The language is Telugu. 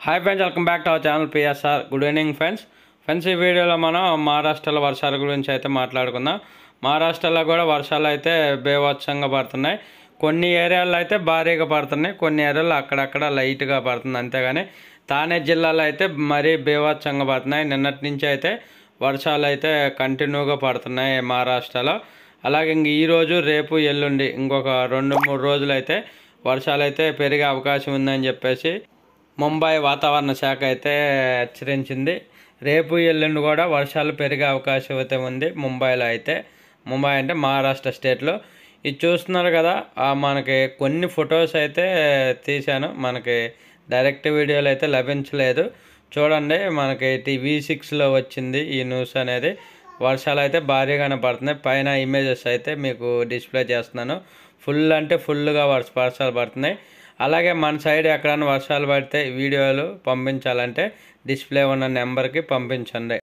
hi friends welcome back to our channel P S R good evening friends friends ఈ వీడియోలో మనం మహారాష్ట్రలో వర్షాల గురించి అయితే మాట్లాడుకుందాం మహారాష్ట్రలో కూడా వర్షాలు అయితే బేవత్సంగా పడుతున్నాయి కొన్ని ఏరియాల్లో అయితే భారీగా పడుతున్నాయి కొన్ని ఏరియాల్లో అక్కడక్కడ లైట్గా పడుతుంది అంతేగాని తానే జిల్లాలో అయితే మరీ బేవత్సంగా పడుతున్నాయి నిన్నటి నుంచి అయితే వర్షాలు అయితే కంటిన్యూగా పడుతున్నాయి మహారాష్ట్రలో అలాగే ఇంక ఈరోజు రేపు ఎల్లుండి ఇంకొక రెండు మూడు రోజులు అయితే వర్షాలు అయితే పెరిగే అవకాశం ఉందని చెప్పేసి ముంబై వాతావరణ శాఖ అయితే హెచ్చరించింది రేపు ఎల్లుండి కూడా వర్షాలు పెరిగే అవకాశం అయితే ఉంది ముంబైలో అయితే ముంబై అంటే మహారాష్ట్ర స్టేట్లో ఇది చూస్తున్నారు కదా ఆ మనకి కొన్ని ఫొటోస్ అయితే తీశాను మనకి డైరెక్ట్ వీడియోలు అయితే లభించలేదు చూడండి మనకి టీవీ సిక్స్లో వచ్చింది ఈ న్యూస్ అనేది వర్షాలు అయితే భారీగానే పడుతున్నాయి పైన ఇమేజెస్ అయితే మీకు డిస్ప్లే చేస్తున్నాను ఫుల్ అంటే ఫుల్గా వర్ష వర్షాలు పడుతున్నాయి అలాగే మన సైడ్ ఎక్కడైనా వర్షాలు పడితే వీడియోలు పంపించాలంటే డిస్ప్లే ఉన్న నెంబర్కి పంపించండి